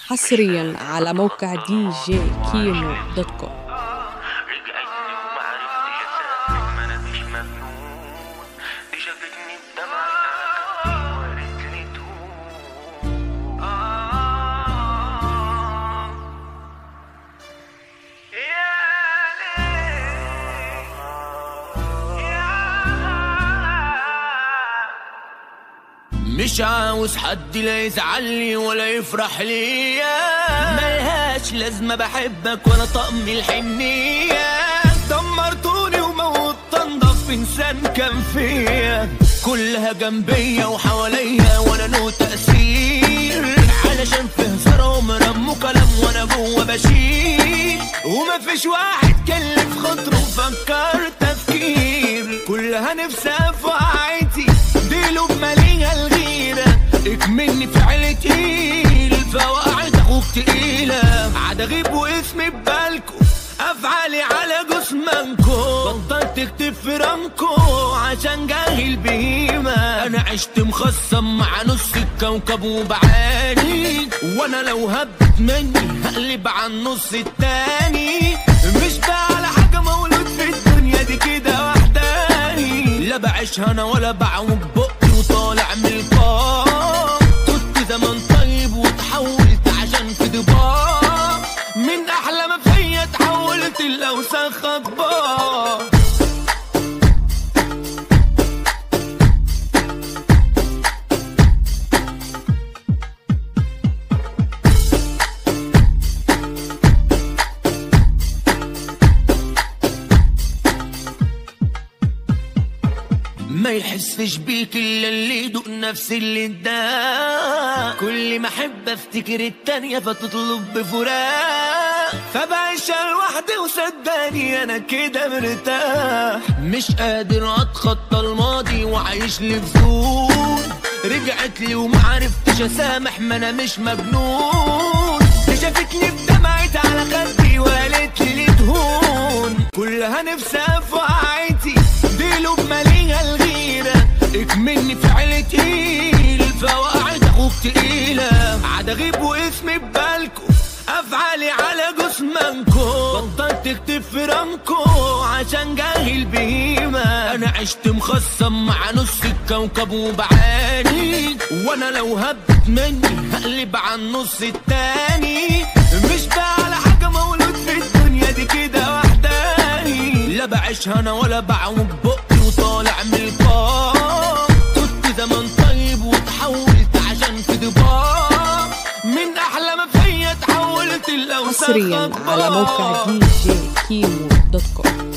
حصريا على موقع دي جي كيمو دوت كوم رجعتني ومعرفتش اسافر ما انا مش مجنون دي شافتني بدمعتها وقالتلي توب آه يا ليل مش عاوز حد لا يزعلني ولا يفرح ليا ملهاش لازمة بحبك ولا طقم الحنية دمرتوني وموت تنضف انسان كان فيا كلها جنبيا وحواليا وانا له تأثير علشان في هزارهم رموا كلام وانا جوه بشيل ومفيش واحد كلف خاطره وفكر تفكير كلها نفسها في وقعتي دي لب مالية الغيرة اكملني فعل تقيل فوقعت اخوك تقيلة عاد اغيب واسمي ببالكو افعالي على جسمانكو بطلت تكتب في رامكو عشان جاهل بهيمة انا عشت مخصم مع نص الكوكب وبعاني وانا لو هبت مني هقلب على النص التاني مش بقى على حاجة مولود في الدنيا دي كده وحداني لا بعيشها انا ولا بعوج بقي وطالع من القاع كنت زمان طيب وتحولت عشان في ضباع من احلى ما فيا تحولت الاوساخ اطباع ما يحسش بيك الا اللي يدوق نفس اللي اداه كل ما احب افتكر التانية فتطلب بفراق فبعيشها لوحدي وصدقني انا كده مرتاح مش قادر اتخطى الماضي وعايش لي في زون رجعت لي ومعرفتش اسامح ما انا مش مجنون دي شافتني بدمعت على خدي وقالت لي ليه تهون كلها نفسها في وقعتي دي لب مالية الغيرة اكملني فعل تقيل فوقعت اخوك تقيلة عاد اغيب واسمي ببالكو افعالي على جسمانكو بطلت تكتب في رامكو عشان جاهل بهيمة انا عشت مخصم مع نص الكوكب وبعاني وانا لو هبت مني هقلب على النص التاني مش بقى على حاجة مولود في الدنيا دي كده وحداني لا بعيشها انا ولا بعوج بقي وطالع من القاع كنت زمان طيب وتحولت عشان في ضباع من احلى ما فيا تحولت الاوساخ حصريا على موقع أطباع. دي جي كيمو دوت كوم